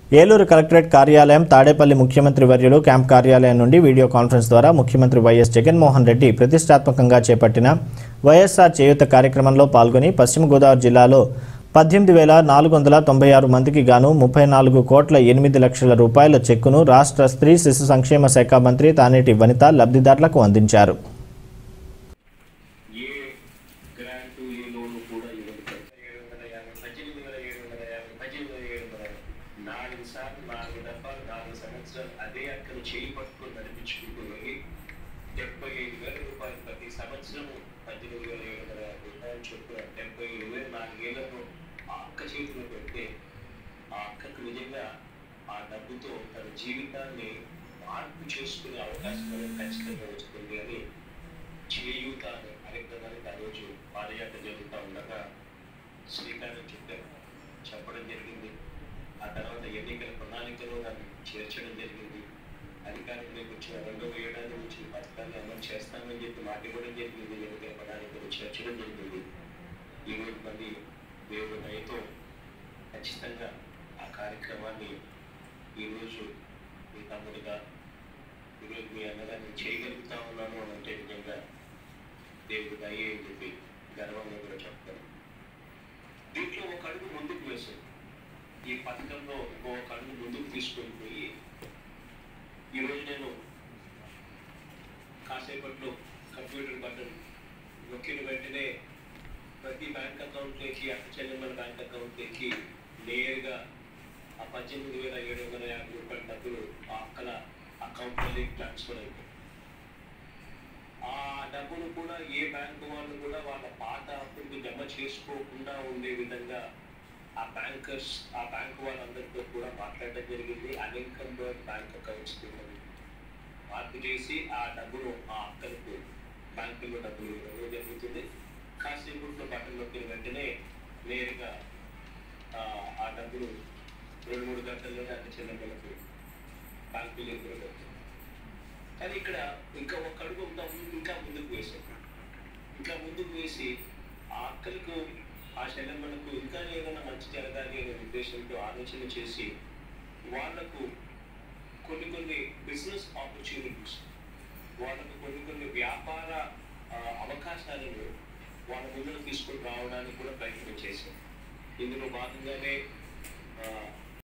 Eluru collectorate కార్యాలయం తాడేపల్లి ముఖ్యమంత్రి వర్యులు క్యాంప్ కార్యాలయం నుండి వీడియో కాన్ఫరెన్స్ ద్వారా ముఖ్యమంత్రి వైఎస్ జగన్మోహన్ రెడ్డి ప్రతిష్టాత్మకంగా చేపట్టిన వైఎస్ఆర్ చేయూత కార్యక్రమంలో పాల్గొని పశ్చిమ గోదావరి జిల్లాలో పద్దెనిమిది వేల నాలుగు వందల తొంభై ఆరు మందికి గాను ముప్పై నాలుగు కోట్ల ఎనిమిది లక్షల రూపాయల చెక్కును రాష్ట్ర స్త్రీ శిశు సంక్షేమ శాఖ మంత్రి తానేటి వనిత లబ్ధిదారులకు అందించారు ఏ గ్రాంటు ఏ లోను కూడా ఇవ్వదు ఏడు వందల యాభై పద్దెనిమిది వేల ఏడు వందల యాభై పద్దెనిమిది వేల ఏడు వందల యాభై నాలుగు సార్లు నాలుగు దఫాలు నాలుగు సంవత్సరాలు అదే అక్కను చేయి పట్టుకొని నడిపించుకుంటూ వెళ్ళి డెబ్బై ఐదు వేల రూపాయలు ప్రతి సంవత్సరం పద్దెనిమిది వేల ఏడు వందల యాభై రూపాయలు చొప్పున డెబ్బై ఐదు వేలు నాలుగేళ్లకు ఆ అక్క చేతిలో పెడితే ఆ అక్కకు నిజంగా ఆ డబ్బుతో తన జీవితాన్ని మార్పు చేసుకునే అవకాశం అనేది ఖచ్చితంగా వస్తుంది అని చేయూత అనే కార్యక్రమానికి ఆ రోజు పాదయాత్ర జరుగుతూ ఉండగా శ్రీకారం చెప్పారు చెప్పడం జరిగింది ఆ తర్వాత ఎన్నికల ప్రణాళికలో దాన్ని చేర్చడం జరిగింది అధికారంలోకి వచ్చిన రెండవ ఏడాది నుంచి ఈ పథకాన్ని అమలు చేస్తామని చెప్పి మాట ఇవ్వడం జరిగింది ఎన్నికల ప్రణాళికలో చేర్చడం జరిగింది ఈరోజు మళ్ళీ దేవుడు దయతో ఖచ్చితంగా ఆ కార్యక్రమాన్ని ఈరోజు మీ తమ్ముడిగా ఈరోజు మీ అన్నగా నేను చేయగలుగుతా ఉన్నాను అని అంటే నిజంగా దేవుడు దయ్యే అని చెప్పి గర్వంగా కూడా చెప్తాను దీంట్లో ఒక అడుగు ముందుకు వేసాం ఈ పథకంలో ఒక అడుగు ముందుకు తీసుకొని పోయి ఈరోజు నేను కాసేపట్లో కంప్యూటర్ బటన్ నొక్కిన వెంటనే ప్రతి బ్యాంక్ అకౌంట్లోకి అక్క చెల్లెమ్మల బ్యాంక్ అకౌంట్లోకి నేరుగా ఆ పద్దెనిమిది వేల ఏడు వందల యాభై రూపాయల డబ్బులు ఆ అక్కల అకౌంట్లోకి ట్రాన్స్ఫర్ అయిపోయి ఆ డబ్బును కూడా ఏ బ్యాంకు వాళ్ళు కూడా వాళ్ళ పాత అప్పులకు జమ చేసుకోకుండా ఉండే విధంగా ఆ బ్యాంకర్స్ ఆ బ్యాంకు వాళ్ళందరితో కూడా మాట్లాడడం జరిగింది అన్ఇన్కంబర్డ్ బ్యాంక్ అకౌంట్స్ మార్పు చేసి ఆ డబ్బును ఆ అక్కలకు బ్యాంకుల్లో డబ్బులు ఇవ్వడం జరుగుతుంది కాసేపట్లో బట్టలు నొక్కిన వెంటనే నేరుగా ఆ, ఆ డబ్బులు రెండు మూడు గంటల్లోనే అన్ని చెల్లెమ్మలకు బ్యాంకులు ఇవ్వడం కానీ ఇక్కడ ఇంకా ఒక అడుగు ఇంకా ముందు- ఇంకా ముందుకు వేసాం ఇంకా ముందుకు వేసి ఆ అక్కలకు ఆ శల్యమ్మలకు ఇంకా ఏదైనా మంచి జరగాలి అనే ఉద్దేశంతో ఆలోచన చేసి వాళ్లకు కొన్ని కొన్ని బిజినెస్ ఆపర్చునిటీస్ వాళ్ళకు కొన్ని కొన్ని వ్యాపార ఆ, అవకాశాలను వాళ్ళ ముందుకు తీసుకొని రావడానికి కూడా ప్రయత్నం చేశాం ఇందులో భాగంగానే ఆ,